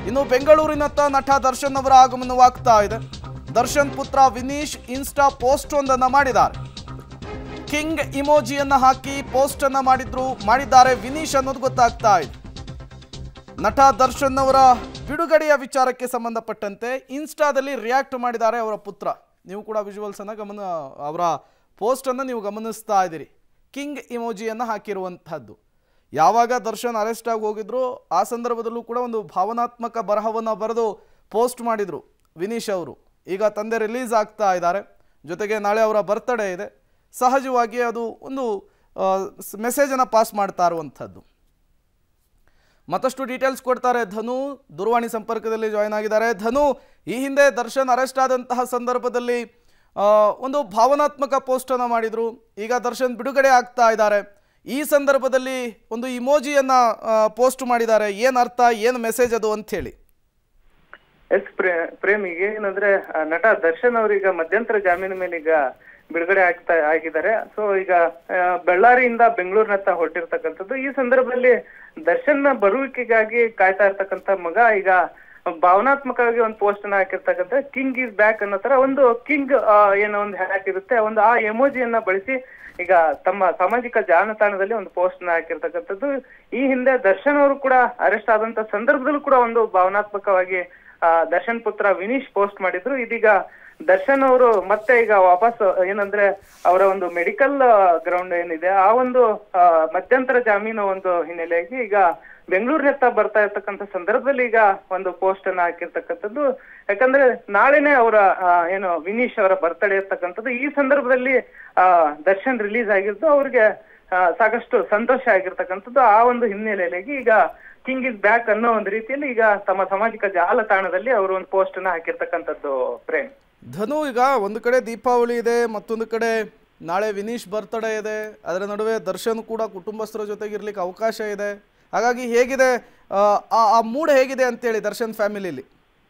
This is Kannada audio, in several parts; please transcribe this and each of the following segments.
ಇನ್ನು ಬೆಂಗಳೂರಿನತ್ತ ನಟ ದರ್ಶನ್ ಅವರ ಆಗಮನವಾಗ್ತಾ ಇದೆ ದರ್ಶನ್ ಪುತ್ರ ವಿನೀಶ್ ಇನ್ಸ್ಟಾ ಪೋಸ್ಟ್ ಒಂದನ್ನ ಮಾಡಿದ್ದಾರೆ ಕಿಂಗ್ ಇಮೋಜಿಯನ್ನ ಹಾಕಿ ಪೋಸ್ಟ್ ಅನ್ನ ಮಾಡಿದ್ರು ಮಾಡಿದ್ದಾರೆ ವಿನೀಶ್ ಅನ್ನೋದು ಗೊತ್ತಾಗ್ತಾ ಇದೆ ನಟ ದರ್ಶನ್ ಅವರ ಬಿಡುಗಡೆಯ ವಿಚಾರಕ್ಕೆ ಸಂಬಂಧಪಟ್ಟಂತೆ ಇನ್ಸ್ಟಾದಲ್ಲಿ ರಿಯಾಕ್ಟ್ ಮಾಡಿದ್ದಾರೆ ಅವರ ಪುತ್ರ ನೀವು ಕೂಡ ವಿಜುವಲ್ಸ್ ಅನ್ನ ಗಮನ ಅವರ ಪೋಸ್ಟ್ ಅನ್ನ ನೀವು ಗಮನಿಸ್ತಾ ಇದ್ದೀರಿ ಕಿಂಗ್ ಇಮೋಜಿಯನ್ನು ಹಾಕಿರುವಂತಹದ್ದು ಯಾವಾಗ ದರ್ಶನ್ ಅರೆಸ್ಟ್ ಆಗಿ ಹೋಗಿದ್ರು ಆ ಸಂದರ್ಭದಲ್ಲೂ ಕೂಡ ಒಂದು ಭಾವನಾತ್ಮಕ ಬರಹವನ್ನು ಬರೆದು ಪೋಸ್ಟ್ ಮಾಡಿದ್ರು ವಿನೀಶ್ ಅವರು ಈಗ ತಂದೆ ರಿಲೀಸ್ ಆಗ್ತಾ ಇದ್ದಾರೆ ಜೊತೆಗೆ ನಾಳೆ ಅವರ ಬರ್ತ್ಡೇ ಇದೆ ಸಹಜವಾಗಿ ಅದು ಒಂದು ಮೆಸೇಜನ್ನು ಪಾಸ್ ಮಾಡ್ತಾ ಇರುವಂಥದ್ದು ಮತ್ತಷ್ಟು ಡೀಟೇಲ್ಸ್ ಕೊಡ್ತಾರೆ ಧನು ದೂರವಾಣಿ ಸಂಪರ್ಕದಲ್ಲಿ ಜಾಯ್ನ್ ಆಗಿದ್ದಾರೆ ಧನು ಈ ಹಿಂದೆ ದರ್ಶನ್ ಅರೆಸ್ಟ್ ಆದಂತಹ ಸಂದರ್ಭದಲ್ಲಿ ಆ, ಒಂದು ಭಾವನಾತ್ಮಕ ಪೋಸ್ಟನ್ನು ಮಾಡಿದ್ರು ಈಗ ದರ್ಶನ್ ಬಿಡುಗಡೆ ಆಗ್ತಾ ಇದ್ದಾರೆ ಈ ಸಂದರ್ಭದಲ್ಲಿ ಒಂದು ಇಮೋಜಿಯನ್ನ ಪೋಸ್ಟ್ ಮಾಡಿದ್ದಾರೆ ಏನು ಅರ್ಥ ಏನು ಮೆಸೇಜ್ ಅದು ಅಂತ ಹೇಳಿ ಎಸ್ ಪ್ರೇ ಪ್ರೇಮ್ ಈಗ ಏನಂದ್ರೆ ಆ, ನಟ ದರ್ಶನ್ ಅವ್ರೀಗ ಮಧ್ಯಂತರ ಜಾಮೀನು ಮೇಲೆ ಈಗ ಬಿಡುಗಡೆ ಆಗ್ತಾ ಆಗಿದ್ದಾರೆ ಸೊ ಈಗ ಆ, ಬಳ್ಳಾರಿಯಿಂದ ಬೆಂಗಳೂರಿನತ್ತ ಹೊರಟಿರ್ತಕ್ಕಂಥದ್ದು ಈ ಸಂದರ್ಭದಲ್ಲಿ ದರ್ಶನ್ ಬರುವಿಕೆಗಾಗಿ ಕಾಯ್ತಾ ಇರ್ತಕ್ಕಂಥ ಮಗ ಈಗ ಭಾವನಾತ್ಮಕವಾಗಿ ಒಂದು ಪೋಸ್ಟ್ ಅನ್ನ ಹಾಕಿರ್ತಕ್ಕಂಥ ಕಿಂಗ್ ಇಸ್ ಬ್ಯಾಕ್ ಅನ್ನೋ ತರ ಒಂದು ಕಿಂಗ್ ಏನೋ ಒಂದು ಹ್ಯಾಟ್ ಇರುತ್ತೆ ಒಂದು ಆ ಎಮೋಜಿಯನ್ನ ಬಳಸಿ ಈಗ ತಮ್ಮ ಸಾಮಾಜಿಕ ಜಾಲತಾಣದಲ್ಲಿ ಒಂದು ಪೋಸ್ಟ್ ನ ಹಾಕಿರ್ತಕ್ಕಂಥದ್ದು ಈ ಹಿಂದೆ ದರ್ಶನ್ ಅವರು ಕೂಡ ಅರೆಸ್ಟ್ ಆದಂತ ಸಂದರ್ಭದಲ್ಲೂ ಕೂಡ ಒಂದು ಭಾವನಾತ್ಮಕವಾಗಿ ಆ, ದರ್ಶನ್ ಪುತ್ರ ವಿನೀಶ್ ಪೋಸ್ಟ್ ಮಾಡಿದ್ರು ಇದೀಗ ದರ್ಶನ್ ಅವರು ಮತ್ತೆ ಈಗ ವಾಪಸ್ ಏನಂದ್ರೆ ಅವರ ಒಂದು ಮೆಡಿಕಲ್ ಗ್ರೌಂಡ್ ಏನಿದೆ ಆ ಒಂದು ಆ, ಮಧ್ಯಂತರ ಜಾಮೀನು ಒಂದು ಹಿನ್ನೆಲೆಯಾಗಿ ಈಗ ಬೆಂಗಳೂರಿನತ್ತ ಬರ್ತಾ ಇರ್ತಕ್ಕಂಥ ಸಂದರ್ಭದಲ್ಲಿ ಈಗ ಒಂದು ಪೋಸ್ಟ್ ಅನ್ನ ಹಾಕಿರ್ತಕ್ಕಂಥದ್ದು ಯಾಕಂದ್ರೆ ನಾಳೆನೆ ಅವರ ಆ, ಏನು ವಿನೀಶ್ ಅವರ ಬರ್ತಡೇ ಇರ್ತಕ್ಕಂಥದ್ದು ಈ ಸಂದರ್ಭದಲ್ಲಿ ಆ ದರ್ಶನ್ ರಿಲೀಸ್ ಆಗಿದ್ದು ಅವ್ರಿಗೆ ಆ, ಸಾಕಷ್ಟು ಸಂತೋಷ ಆಗಿರ್ತಕ್ಕಂಥದ್ದು ಆ ಒಂದು ಹಿನ್ನೆಲೆಯಲ್ಲಿ ಈಗ ಕಿಂಗ್ ಇಸ್ ಬ್ಯಾಕ್ ಅನ್ನೋ ಒಂದು ರೀತಿಯಲ್ಲಿ ಈಗ ತಮ್ಮ ಸಾಮಾಜಿಕ ಜಾಲತಾಣದಲ್ಲಿ ಅವರು ಒಂದು ಪೋಸ್ಟ್ ಅನ್ನ ಹಾಕಿರ್ತಕ್ಕಂಥದ್ದು ಪ್ರೇಮ್ ಧನು ಈಗ ಒಂದು ಕಡೆ ದೀಪಾವಳಿ ಇದೆ ಮತ್ತೊಂದು ಕಡೆ ನಾಳೆ ವಿನೀಶ್ ಬರ್ತ್ಡೇ ಇದೆ ಅದರ ನಡುವೆ ದರ್ಶನ್ ಕೂಡ ಕುಟುಂಬಸ್ಥರ ಜೊತೆಗೆ ಇರ್ಲಿಕ್ಕೆ ಅವಕಾಶ ಇದೆ ಹಾಗಾಗಿ ಹೇಗಿದೆ ಆ, ಆ- ಆ ಮೂಡ್ ಹೇಗಿದೆ ಅಂತೇಳಿ ದರ್ಶನ್ ಫ್ಯಾಮಿಲಿಲಿ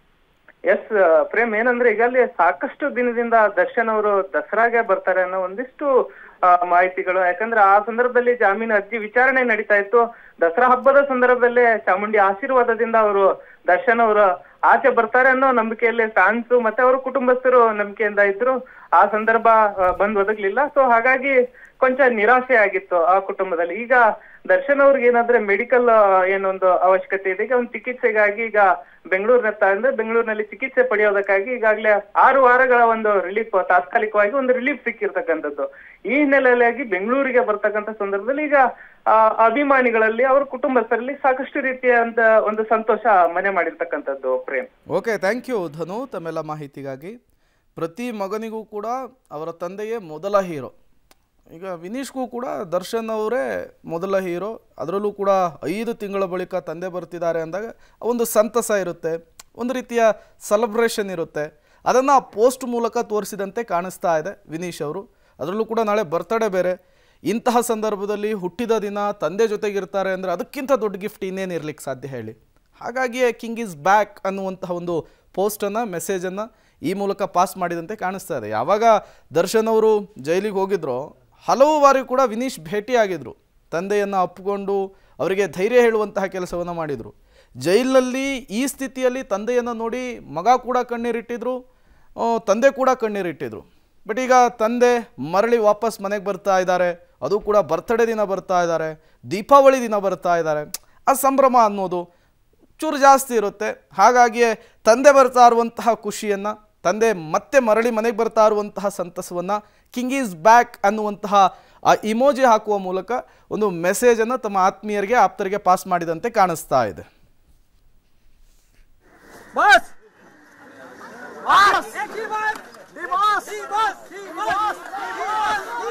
ಎಸ್ ಪ್ರೇಮ್ ಏನಂದ್ರೆ ಈಗಲ್ಲಿ ಸಾಕಷ್ಟು ದಿನದಿಂದ ದರ್ಶನ್ ಅವರು ದಸರಾಗೆ ಬರ್ತಾರೆ ಅನ್ನೋ ಒಂದಿಷ್ಟು ಆ, ಮಾಹಿತಿಗಳು ಯಾಕಂದ್ರೆ ಆ ಸಂದರ್ಭದಲ್ಲಿ ಜಾಮೀನು ಅರ್ಜಿ ವಿಚಾರಣೆ ನಡೀತಾ ಇತ್ತು ದಸರಾ ಹಬ್ಬದ ಸಂದರ್ಭದಲ್ಲೇ ಚಾಮುಂಡಿ ಆಶೀರ್ವಾದದಿಂದ ಅವರು ದರ್ಶನ್ ಅವರು ಆಚೆ ಬರ್ತಾರೆ ಅನ್ನೋ ನಂಬಿಕೆಯಲ್ಲಿ ಫ್ಯಾನ್ಸ್ ಮತ್ತೆ ಅವರ ಕುಟುಂಬಸ್ಥರು ನಂಬಿಕೆಯಿಂದ ಇದ್ರು ಆ ಸಂದರ್ಭ ಆ, ಬಂದ್ ಒದಗ್ಲಿಲ್ಲ ಸೊ ಹಾಗಾಗಿ ಕೊಂಚ ನಿರಾಸೆ ಆಗಿತ್ತು ಆ ಕುಟುಂಬದಲ್ಲಿ ಈಗ ದರ್ಶನ್ ಅವ್ರಿಗೆ ಏನಾದ್ರೆ ಮೆಡಿಕಲ್ ಏನೊಂದು ಅವಶ್ಯಕತೆ ಇದೆ ಈಗ ಒಂದು ಚಿಕಿತ್ಸೆಗಾಗಿ ಈಗ ಬೆಂಗಳೂರಿನತ್ತ ಅಂದ್ರೆ ಬೆಂಗಳೂರಿನಲ್ಲಿ ಚಿಕಿತ್ಸೆ ಪಡೆಯೋದಕ್ಕಾಗಿ ಈಗಾಗಲೇ ಆರು ವಾರಗಳ ಒಂದು ರಿಲೀಫ್ ತಾತ್ಕಾಲಿಕವಾಗಿ ಒಂದು ರಿಲೀಫ್ ಸಿಕ್ಕಿರ್ತಕ್ಕಂಥದ್ದು ಈ ಹಿನ್ನೆಲೆಯಲ್ಲಿ ಬೆಂಗಳೂರಿಗೆ ಬರ್ತಕ್ಕಂಥ ಸಂದರ್ಭದಲ್ಲಿ ಈಗ ಆ, ಅಭಿಮಾನಿಗಳಲ್ಲಿ ಅವ್ರ ಕುಟುಂಬಸ್ಥರಲ್ಲಿ ಸಾಕಷ್ಟು ರೀತಿಯಾದ ಒಂದು ಸಂತೋಷ ಮನೆ ಮಾಡಿರ್ತಕ್ಕಂಥದ್ದು Prem okay thank you Dhanu ತಮ್ಮೆಲ್ಲ ಮಾಹಿತಿಗಾಗಿ ಪ್ರತಿ ಮಗನಿಗೂ ಕೂಡ ಅವರ ತಂದೆಯೇ ಮೊದಲ ಹೀರೋ ಈಗ ವಿನೀಶ್ಗೂ ಕೂಡ ದರ್ಶನ್ ಅವರೇ ಮೊದಲ ಹೀರೋ ಅದರಲ್ಲೂ ಕೂಡ ಐದು ತಿಂಗಳ ಬಳಿಕ ತಂದೆ ಬರ್ತಿದ್ದಾರೆ ಅಂದಾಗ ಒಂದು ಸಂತಸ ಇರುತ್ತೆ ಒಂದು ರೀತಿಯ ಸೆಲೆಬ್ರೇಷನ್ ಇರುತ್ತೆ ಅದನ್ನು ಪೋಸ್ಟ್ ಮೂಲಕ ತೋರಿಸಿದಂತೆ ಕಾಣಿಸ್ತಾ ಇದೆ ವಿನೀಶ್ ಅವರು ಅದರಲ್ಲೂ ಕೂಡ ನಾಳೆ ಬರ್ತಡೇ ಬೇರೆ ಇಂತಹ ಸಂದರ್ಭದಲ್ಲಿ ಹುಟ್ಟಿದ ದಿನ ತಂದೆ ಜೊತೆಗಿರ್ತಾರೆ ಅಂದರೆ ಅದಕ್ಕಿಂತ ದೊಡ್ಡ ಗಿಫ್ಟ್ ಇನ್ನೇನು ಇರ್ಲಿಕ್ಕೆ ಸಾಧ್ಯ ಹೇಳಿ ಹಾಗಾಗಿಯೇ ಕಿಂಗ್ ಈಸ್ ಬ್ಯಾಕ್ ಅನ್ನುವಂತಹ ಒಂದು ಪೋಸ್ಟನ್ನು ಮೆಸೇಜನ್ನು ಈ ಮೂಲಕ ಪಾಸ್ ಮಾಡಿದಂತೆ ಕಾಣಿಸ್ತಾ ಇದೆ ಯಾವಾಗ ದರ್ಶನ್ ಅವರು ಜೈಲಿಗೆ ಹೋಗಿದ್ರೋ ಹಲವು ಬಾರಿ ಕೂಡ ವಿನೀಶ್ ಭೇಟಿಯಾಗಿದ್ರು ತಂದೆಯನ್ನು ಅಪ್ಪಿಕೊಂಡು ಅವರಿಗೆ ಧೈರ್ಯ ಹೇಳುವಂತಹ ಕೆಲಸವನ್ನು ಮಾಡಿದರು ಜೈಲಿನಲ್ಲಿ ಈ ಸ್ಥಿತಿಯಲ್ಲಿ ತಂದೆಯನ್ನು ನೋಡಿ ಮಗ ಕೂಡ ಕಣ್ಣೀರಿಟ್ಟಿದ್ರು ಆ, ತಂದೆ ಕೂಡ ಕಣ್ಣೀರಿಟ್ಟಿದ್ರು ಬಟ್ ಈಗ ತಂದೆ ಮರಳಿ ವಾಪಸ್ ಮನೆಗೆ ಬರ್ತಾ ಇದ್ದಾರೆ ಅದು ಕೂಡ ಬರ್ತಡೇ ದಿನ ಬರ್ತಾ ಇದ್ದಾರೆ ದೀಪಾವಳಿ ದಿನ ಬರ್ತಾ ಇದ್ದಾರೆ ಆ ಸಂಭ್ರಮ ಅನ್ನೋದು ಚೂರು ಜಾಸ್ತಿ ಇರುತ್ತೆ ಹಾಗಾಗಿಯೇ ತಂದೆ ಬರ್ತಾ ಇರುವಂತಹ ಖುಷಿಯನ್ನು ತಂದೆ ಮತ್ತೆ ಮರಳಿ ಮನೆಗೆ ಬರ್ತಾ ಇರುವಂತಹ ಸಂತಸವನ್ನು ಕಿಂಗ್ ಈಸ್ ಬ್ಯಾಕ್ ಅನ್ನುವಂತಹ ಆ ಇಮೋಜಿ ಹಾಕುವ ಮೂಲಕ ಒಂದು ಮೆಸೇಜನ್ನು ತಮ್ಮ ಆತ್ಮೀಯರಿಗೆ ಆಪ್ತರಿಗೆ ಪಾಸ್ ಮಾಡಿದಂತೆ ಕಾಣಿಸ್ತಾ ಇದೆ बस बस बस बस बस